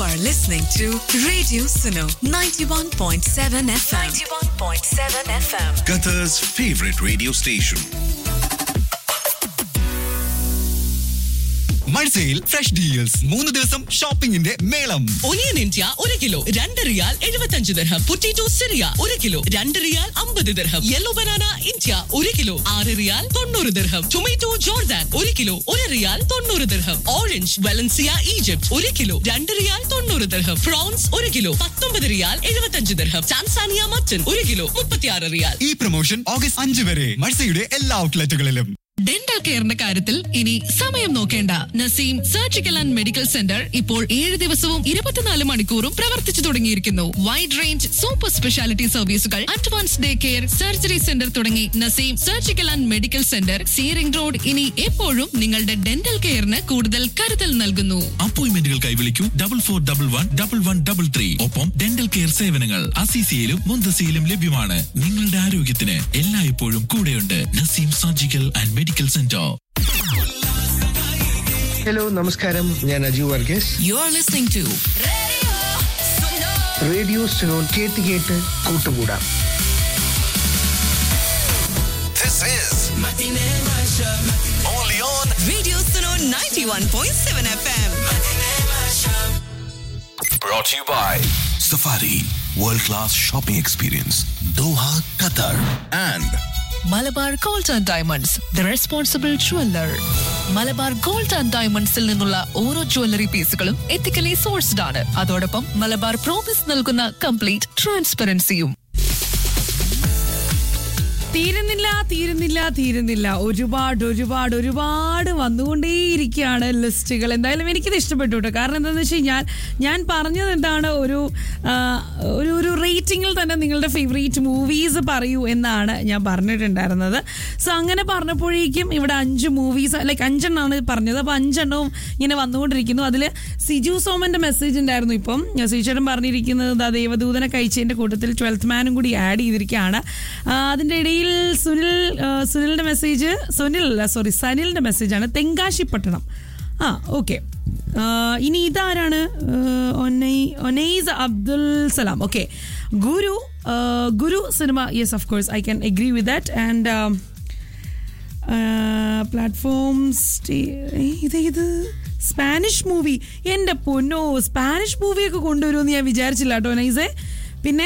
are listening to Radio Suno 91.7 FM. 91.7 FM. Qatar's favorite radio station. മഴ്സയിൽ fresh deals മൂന്ന് ദിവസം ഷോപ്പിംഗിന്റെ മേളം onion India ഒരു കിലോ രണ്ട് റിയാൽ എഴുപത്തഞ്ച് ദർഹം പൊട്ടാറ്റോ സിറിയ ഒരു കിലോ രണ്ട് റിയാൽ അമ്പത് ദർഹം യെല്ലോ ബനാന ഇന്ത്യ ഒരു കിലോ ആറ് റിയാൽ തൊണ്ണൂറ് ദർഹം ടൊമാറ്റോ ജോർദാൻ ഒരു കിലോ ഒരു റിയാൽ തൊണ്ണൂറ് ദർഹം ഓറഞ്ച് വലൻസിയ ഈജിപ്ത് ഒരു കിലോ രണ്ട് റിയാൽ തൊണ്ണൂറ് ദർഹം ഫ്രോൺസ് ഒരു കിലോ പത്തൊമ്പത് റിയാൽ എഴുപത്തഞ്ച് ദർഹം ടാൻസാനിയ മച്ചൻ ഒരു കിലോ മുപ്പത്തിയാറ് റിയാൽ ഈ പ്രൊമോഷൻ ഓഗസ്റ്റ് അഞ്ച് വരെ മഴ്സയുടെ എല്ലാ ഔട്ട്ലെറ്റുകളിലും ഡെന്റൽ കെയറിന്റെ കാര്യത്തിൽ ഇനി സമയം നോക്കേണ്ട Naseem surgical and medical centre ഇപ്പോൾ ഏഴ് ദിവസവും ഇരുപത്തിനാല് മണിക്കൂറും പ്രവർത്തിച്ചു തുടങ്ങിയിരിക്കുന്നു വൈഡ് റേഞ്ച് സൂപ്പർ സ്പെഷ്യാലിറ്റി സർവീസുകൾ advance day care surgery centre തുടങ്ങി Naseem surgical and medical centre C ring road ഇനി എപ്പോഴും നിങ്ങളുടെ ഡെന്റൽ കെയറിന് കൂടുതൽ കരുതൽ നൽകുന്നു അപ്പോയിന്റ്മെന്റുകൾക്കായി വിളിക്കൂ double four double one double one double three ഒപ്പം ഡെന്റൽ കെയർ സേവനങ്ങൾ അസിസിയിലും മുന്തസിയിലും ലഭ്യമാണ് നിങ്ങളുടെ ആരോഗ്യത്തിന് എല്ലായ്പ്പോഴും കൂടെയുണ്ട് Naseem surgical and medical centre hello നമസ്കാരം ഞാൻ Aju Varghese You are listening to radio സ്നോൺ കേട്ട് കേട്ട് കൂട്ടുകൂടാം This is only on Radio Suno 91.7 FM. brought to you by Safari World Class Shopping Experience Doha, Qatar and Malabar gold and diamonds the responsible jeweller Malabar gold and ഡയമണ്ട്സിൽ നിന്നുള്ള ഓരോ jewellery പീസുകളും ethically sourced ആണ് അതോടൊപ്പം മലബാർ പ്രോമിസ് നൽകുന്ന complete ട്രാൻസ്പെറൻസിയും തീരുന്നില്ല തീരുന്നില്ല തീരുന്നില്ല ഒരുപാട് ഒരുപാട് ഒരുപാട് വന്നുകൊണ്ടേയിരിക്കുകയാണ് ലിസ്റ്റുകൾ എന്തായാലും എനിക്കിത് ഇഷ്ടപ്പെട്ടു കേട്ടോ കാരണം എന്താണെന്ന് വെച്ച് കഴിഞ്ഞാൽ ഞാൻ പറഞ്ഞത് എന്താണ് ഒരു ആ, ഒരു ഒരു റേറ്റിംഗിൽ തന്നെ നിങ്ങളുടെ ഫേവറേറ്റ് മൂവീസ് പറയൂ എന്നാണ് ഞാൻ പറഞ്ഞിട്ടുണ്ടായിരുന്നത് സോ അങ്ങനെ പറഞ്ഞപ്പോഴേക്കും ഇവിടെ അഞ്ച് മൂവീസ് ലൈക്ക് അഞ്ചെണ്ണമാണ് പറഞ്ഞത് അപ്പോൾ അഞ്ചെണ്ണവും ഇങ്ങനെ വന്നുകൊണ്ടിരിക്കുന്നു അതിൽ സിജു സോമന്റെ മെസ്സേജ് ഉണ്ടായിരുന്നു ഇപ്പം സിജുചേട്ടൻ പറഞ്ഞിരിക്കുന്നത് ദാ ദേവദൂതനെ കഴിച്ചതിന്റെ കൂട്ടത്തിൽ ട്വൽത്ത് മാനും കൂടി ആഡ് ചെയ്തിരിക്കുകയാണ് ആ, അതിന്റെ ഇടയിൽ സുനിൽ ആ, സുനിലിന്റെ മെസ്സേജ് സുനിൽ അല്ല സോറി സനിലിന്റെ മെസ്സേജാണ് തെങ്കാശിപ്പട്ടണം ആ ഓക്കെ ഇനി ഇതാരാണ് ആ, ഒനൈ- ഒനൈസ് അബ്ദുൽ സലാം ഓക്കെ ഗുരു ആ, ഗുരു സിനിമ yes of course I can agree with that and platforms ഇത് ഇത് സ്പാനിഷ് മൂവി എൻ്റെ പൊന്നോ സ്പാനിഷ് മൂവിയൊക്കെ കൊണ്ടുവരുമെന്ന് ഞാൻ വിചാരിച്ചില്ല കേട്ടോ നൈസേ പിന്നെ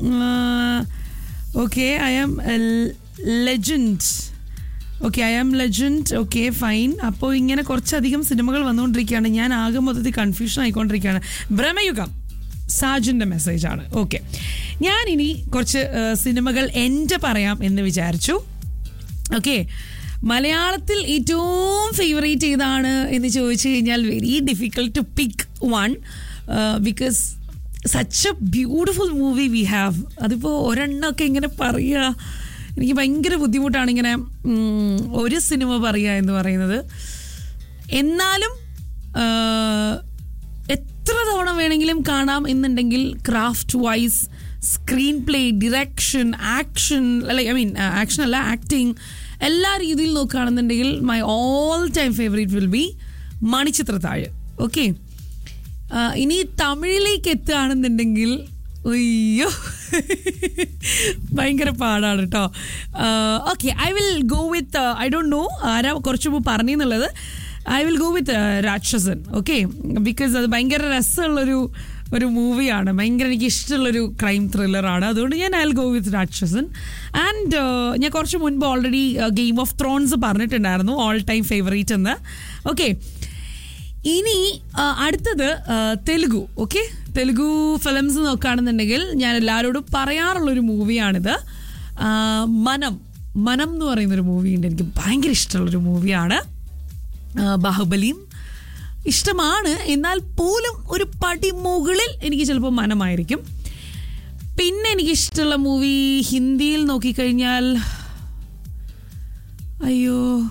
okay I am legend okay I am legend okay fine അപ്പോൾ ഇങ്ങനെ കുറച്ചധികം സിനിമകൾ വന്നുകൊണ്ടിരിക്കുകയാണ് ഞാൻ ആകെ മൊത്തത്തിൽ കൺഫ്യൂഷൻ ആയിക്കൊണ്ടിരിക്കുകയാണ് ഭ്രമയുഗം സാജുൻ്റെ മെസ്സേജാണ് ഓക്കെ ഞാനിനി കുറച്ച് ആ, സിനിമകൾ എൻ്റെ പറയാം എന്ന് വിചാരിച്ചു ഓക്കെ മലയാളത്തിൽ ഏറ്റവും ഫേവറേറ്റ് ഏതാണ് എന്ന് ചോദിച്ചു കഴിഞ്ഞാൽ very difficult to pick one because such a beautiful movie we have അതിപ്പോൾ ഒരെണ്ണമൊക്കെ ഇങ്ങനെ പറയുക എനിക്ക് ഭയങ്കര ബുദ്ധിമുട്ടാണ് ഇങ്ങനെ ഉം, ഒരു സിനിമ പറയുക എന്ന് പറയുന്നത് എന്നാലും ആ, എത്ര തവണ വേണമെങ്കിലും കാണാം എന്നുണ്ടെങ്കിൽ craft wise screenplay direction action like I mean action അല്ല ആക്ടിങ് എല്ലാ രീതിയിൽ നോക്കുകയാണെന്നുണ്ടെങ്കിൽ my all time favourite will be Manichitrathazhu okay ഇനി തമിഴിലേക്ക് എത്തുകയാണെന്നുണ്ടെങ്കിൽ അയ്യോ ഭയങ്കര പാടാണ് കേട്ടോ okay I will go with I don't know ആരാ കുറച്ച് മുമ്പ് പറഞ്ഞെന്നുള്ളത് I will go with Ratsasan okay because അത് ഭയങ്കര രസമുള്ളൊരു ഒരു മൂവിയാണ് ഭയങ്കര എനിക്ക് ഇഷ്ടമുള്ളൊരു ക്രൈം ത്രില്ലറാണ് അതുകൊണ്ട് ഞാൻ ഐ വിൽ ഗോ വിത്ത് രാക്ഷസൻ ആൻഡ് ഞാൻ കുറച്ച് മുൻപ് ഓൾറെഡി ഗെയിം ഓഫ് ത്രോൺസ് പറഞ്ഞിട്ടുണ്ടായിരുന്നു ഓൾ ടൈം ഫേവറേറ്റ് എന്ന് ഓക്കെ ഇനി ആ, അടുത്തത് ആ, തെലുഗു ഓക്കെ തെലുഗു ഫിലിംസ് നോക്കുകയാണെന്നുണ്ടെങ്കിൽ ഞാൻ എല്ലാവരോടും പറയാറുള്ളൊരു മൂവിയാണിത് ആ, മനം മനം എന്ന് പറയുന്നൊരു മൂവിയുണ്ട് എനിക്ക് ഭയങ്കര ഇഷ്ടമുള്ളൊരു മൂവിയാണ് ആ, ബാഹുബലിയും ഇഷ്ടമാണ് എന്നാൽ പോലും ഒരു പടി മുകളിൽ എനിക്ക് ചിലപ്പോൾ മനമായിരിക്കും പിന്നെ എനിക്ക് ഇഷ്ടമുള്ള മൂവി ഹിന്ദിയിൽ നോക്കിക്കഴിഞ്ഞാൽ അയ്യോ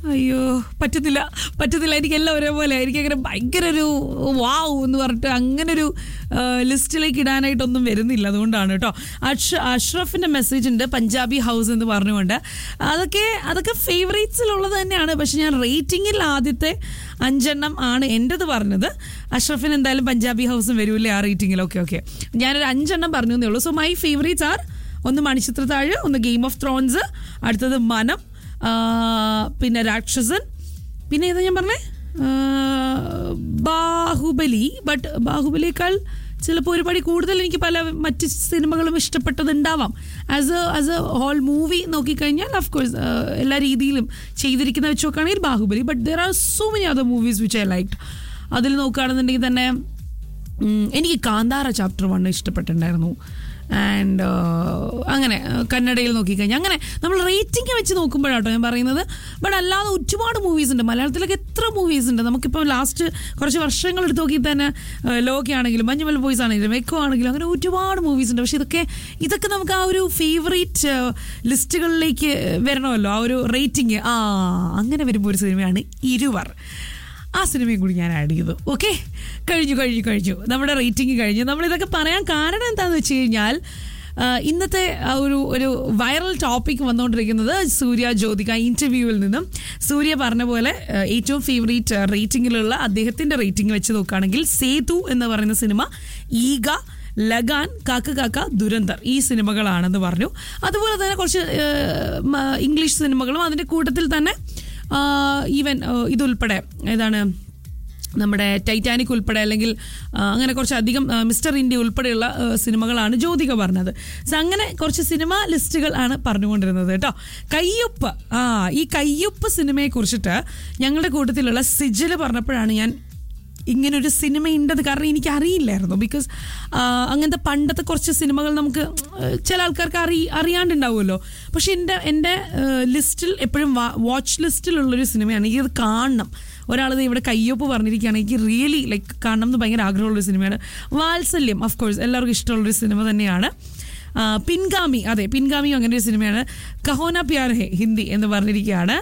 അയ്യോ പറ്റുന്നില്ല പറ്റുന്നില്ല എനിക്കെല്ലാം ഒരേപോലെ എനിക്ക് അങ്ങനെ ഭയങ്കര ഒരു വാവ് എന്ന് പറഞ്ഞിട്ട് അങ്ങനെ ഒരു ലിസ്റ്റിലേക്ക് ഇടാനായിട്ടൊന്നും വരുന്നില്ല അതുകൊണ്ടാണ് കേട്ടോ അഷ് അഷ്റഫിന്റെ മെസ്സേജ് ഉണ്ട് പഞ്ചാബി ഹൗസ് എന്ന് പറഞ്ഞുകൊണ്ട് അതൊക്കെ അതൊക്കെ ഫേവറേറ്റ്സിലുള്ളത് തന്നെയാണ് പക്ഷെ ഞാൻ റേറ്റിംഗിൽ ആദ്യത്തെ അഞ്ചെണ്ണം ആണ് എൻ്റെത് പറഞ്ഞത് അഷ്റഫിന് എന്തായാലും പഞ്ചാബി ഹൗസും വരൂല്ലേ ആ റേറ്റിംഗിൽ ഓക്കെ ഓക്കെ ഞാനൊരു അഞ്ചെണ്ണം പറഞ്ഞു എന്നേ ഉള്ളൂ സോ മൈ ഫേവറേറ്റ്സ് ആർ ഒന്ന് മണിച്ചിത്രത്താഴ് ഒന്ന് ഗെയിം ഓഫ് ത്രോൺസ് അടുത്തത് മനം ആ, പിന്നെ രാക്ഷസൻ പിന്നെ ഏതാ ഞാൻ പറഞ്ഞേ ആ, ബാഹുബലി ബട്ട് ബാഹുബലിയേക്കാൾ ചിലപ്പോൾ ഒരുപാട് കൂടുതൽ എനിക്ക് പല മറ്റ് സിനിമകളും ഇഷ്ടപ്പെട്ടതുണ്ടാവാം as a as a whole movie നോക്കിക്കഴിഞ്ഞാൽ ഓഫ് കോഴ്സ് എല്ലാ രീതിയിലും ചെയ്തിരിക്കുന്ന വെച്ച് നോക്കുകയാണെങ്കിൽ Baahubali but there are so many other movies which I like അതിൽ നോക്കുകയാണെന്നുണ്ടെങ്കിൽ തന്നെ ഉം, എനിക്ക് കാന്താര ചാപ്റ്റർ വൺ ഇഷ്ടപ്പെട്ടിട്ടുണ്ടായിരുന്നു ആൻഡ് അങ്ങനെ uh, കന്നഡയിൽ നോക്കിക്കഴിഞ്ഞാൽ അങ്ങനെ നമ്മൾ റേറ്റിംഗ് വെച്ച് നോക്കുമ്പോഴാട്ടോ ഞാൻ പറയുന്നത് ബട്ട് അല്ലാതെ ഒരുപാട് മൂവീസ് ഉണ്ട് മലയാളത്തിലൊക്കെ എത്ര മൂവീസ് ഉണ്ട് നമുക്കിപ്പോൾ ലാസ്റ്റ് കുറച്ച് വർഷങ്ങൾ എടുത്ത് നോക്കി തന്നെ ലോക്കി ആണെങ്കിലും മഞ്ഞുമൽ ബോയ്സ് ആണെങ്കിലും എക്കോ ആണെങ്കിലും അങ്ങനെ ഒരുപാട് മൂവീസ് ഉണ്ട് പക്ഷെ ഇതൊക്കെ ഇതൊക്കെ നമുക്ക് ആ ഒരു ഫേവറേറ്റ് ലിസ്റ്റുകളിലേക്ക് വരണമല്ലോ ആ ഒരു റേറ്റിംഗ് ആ അങ്ങനെ വരുമ്പോൾ ഒരു സിനിമയാണ് ഇരുവർ ആ സിനിമയും കൂടി ഞാൻ ആഡ് ചെയ്തു ഓക്കെ കഴിഞ്ഞു കഴിഞ്ഞു കഴിഞ്ഞു നമ്മുടെ റേറ്റിംഗ് കഴിഞ്ഞു നമ്മളിതൊക്കെ പറയാൻ കാരണം എന്താണെന്ന് വെച്ച് കഴിഞ്ഞാൽ ആ, ഇന്നത്തെ ആ ഒരു ഒരു വൈറൽ ടോപ്പിക് വന്നുകൊണ്ടിരിക്കുന്നത് സൂര്യ ജ്യോതിക ഇന്റർവ്യൂവിൽ നിന്നും സൂര്യ പറഞ്ഞ പോലെ ആ, ഏറ്റവും ഫേവറേറ്റ് റേറ്റിംഗിലുള്ള അദ്ദേഹത്തിന്റെ റേറ്റിംഗ് വെച്ച് നോക്കുകയാണെങ്കിൽ സേതു എന്ന് പറയുന്ന സിനിമ ഈഗ ലഗാൻ കാക്ക കാക്ക ദുരന്തർ ഈ സിനിമകളാണെന്ന് പറഞ്ഞു അതുപോലെ തന്നെ കുറച്ച് ആ, മ- ഇംഗ്ലീഷ് സിനിമകളും അതിന്റെ കൂട്ടത്തിൽ തന്നെ ഈവൻ ഇതുൾപ്പെടെ ഏതാണ് നമ്മുടെ ടൈറ്റാനിക് ഉൾപ്പെടെ അല്ലെങ്കിൽ ആ, അങ്ങനെ കുറച്ച് അധികം ആ, മിസ്റ്റർ ഇന്ത്യ ഉൾപ്പെടെയുള്ള ആ, സിനിമകളാണ് ജ്യോതിക പറഞ്ഞത് സോ അങ്ങനെ കുറച്ച് സിനിമ ലിസ്റ്റുകൾ ആണ് പറഞ്ഞുകൊണ്ടിരുന്നത് കേട്ടോ കയ്യൊപ്പ് ആ ഈ കയ്യൊപ്പ് സിനിമയെ കുറിച്ചിട്ട് ഞങ്ങളുടെ കൂട്ടത്തിലുള്ള സിജിൽ പറഞ്ഞപ്പോഴാണ് ഞാൻ ഇങ്ങനൊരു സിനിമ ഉണ്ടത് കാരണം എനിക്ക് അറിയില്ലായിരുന്നു ബിക്കോസ് അങ്ങനത്തെ പണ്ടത്തെ കുറച്ച് സിനിമകൾ നമുക്ക് ആ, ചില ആൾക്കാർക്ക് അറി അറിയാണ്ടുണ്ടാവുമല്ലോ പക്ഷെ എൻ്റെ എൻ്റെ ലിസ്റ്റിൽ എപ്പോഴും വാച്ച് ലിസ്റ്റിലുള്ളൊരു സിനിമയാണ് എനിക്കത് കാണണം ഒരാളത് ഇവിടെ കയ്യൊപ്പ് പറഞ്ഞിരിക്കുകയാണ് എനിക്ക് റിയലി ലൈക്ക് കാണണം എന്ന് ഭയങ്കര ആഗ്രഹമുള്ളൊരു സിനിമയാണ് വാത്സല്യം ഓഫ് കോഴ്സ് എല്ലാവർക്കും ഇഷ്ടമുള്ളൊരു സിനിമ തന്നെയാണ് ആ, പിൻഗാമി അതെ പിൻഗാമിയും അങ്ങനെ ഒരു സിനിമയാണ് കഹോന പ്യാർ ഹെ ഹിന്ദി എന്ന് പറഞ്ഞിരിക്കുകയാണ്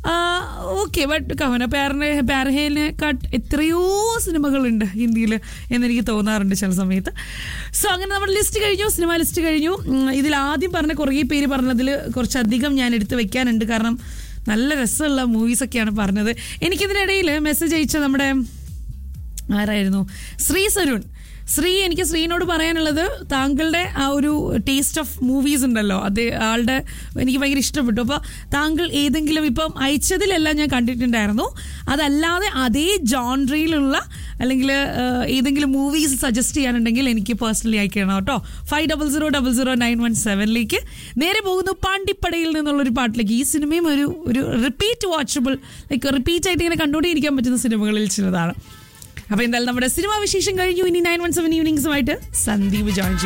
ഓക്കെ ബട്ട് കഹോന പ്യാറിനെ പ്യാർഹേനെക്കാട്ട് എത്രയോ സിനിമകളുണ്ട് ഹിന്ദിയിൽ എന്നെനിക്ക് തോന്നാറുണ്ട് ചില സമയത്ത് സോ അങ്ങനെ നമ്മുടെ ലിസ്റ്റ് കഴിഞ്ഞു സിനിമ ലിസ്റ്റ് കഴിഞ്ഞു ഉം, ഇതിൽ ആദ്യം പറഞ്ഞ കുറേ പേര് പറഞ്ഞതിൽ കുറച്ചധികം ഞാൻ എടുത്ത് വെക്കാനുണ്ട് കാരണം നല്ല രസമുള്ള മൂവീസൊക്കെയാണ് പറഞ്ഞത് എനിക്കിതിനിടയിൽ മെസ്സേജ് അയച്ച നമ്മുടെ ആരായിരുന്നു ശ്രീ സരുൺ ശ്രീ എനിക്ക് ശ്രീനോട് പറയാനുള്ളത് താങ്കളുടെ ആ ഒരു ടേസ്റ്റ് ഓഫ് മൂവീസ് ഉണ്ടല്ലോ അത് ആളുടെ എനിക്ക് ഭയങ്കര ഇഷ്ടപ്പെട്ടു അപ്പോൾ താങ്കൾ ഏതെങ്കിലും ഇപ്പം അയച്ചതിലെല്ലാം ഞാൻ കണ്ടിട്ടുണ്ടായിരുന്നു അതല്ലാതെ അതേ ജോൺട്രിയിലുള്ള അല്ലെങ്കിൽ ഏതെങ്കിലും മൂവീസ് സജസ്റ്റ് ചെയ്യാനുണ്ടെങ്കിൽ എനിക്ക് പേഴ്സണലി അയക്കണം കേട്ടോ five double zero double zero nine one സെവനിലേക്ക് നേരെ പോകുന്നു പാണ്ടിപ്പടയിൽ നിന്നുള്ളൊരു പാട്ടിലേക്ക് ഈ സിനിമയും ഒരു ഒരു റിപ്പീറ്റ് വാച്ചബിൾ ലൈക്ക് റിപ്പീറ്റ് ആയിട്ട് ഇങ്ങനെ കണ്ടുകൊണ്ടേയിരിക്കാൻ പറ്റുന്ന സിനിമകളിൽ ചിലതാണ് അപ്പൊ എന്തായാലും നമ്മുടെ സിനിമാ വിശേഷം കഴിഞ്ഞു ഇനി നയൻ വൺ സെവൻ ഈവനിങ്സുമായിട്ട് സന്ദീപ് ജോയിൻ ചെയ്യും